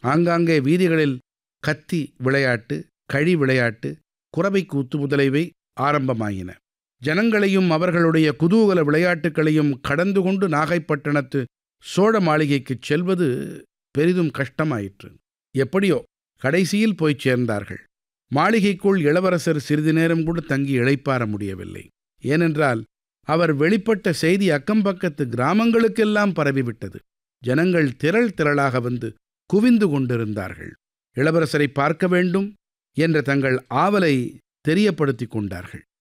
ஆங்காங்கே வீதிகளில் கத்தி விளையாட்டு கழி விளையாட்டு குறவை கூத்து முதலியவை ஆரம்பமாயின ஜனங்களையும் அவர்களுடைய குதூகல விளையாட்டுகளையும் கடந்து கொண்டு நாகைப்பட்டினத்து சோழ மாளிகைக்குச் செல்வது பெரிதும் கஷ்டமாயிற்று எப்படியோ கடைசியில் போய்ச் சேர்ந்தார்கள் மாளிகைக்குள் இளவரசர் சிறிது நேரம் கூட தங்கி இளைப்பாற முடியவில்லை ஏனென்றால் அவர் வெளிப்பட்ட செய்தி அக்கம்பக்கத்து கிராமங்களுக்கெல்லாம் பரவிவிட்டது ஜனங்கள் திரள் திரளாக வந்து குவிந்து கொண்டிருந்தார்கள் இளவரசரை பார்க்க வேண்டும் என்ற தங்கள் ஆவலை தெரியப்படுத்திக் கொண்டார்கள்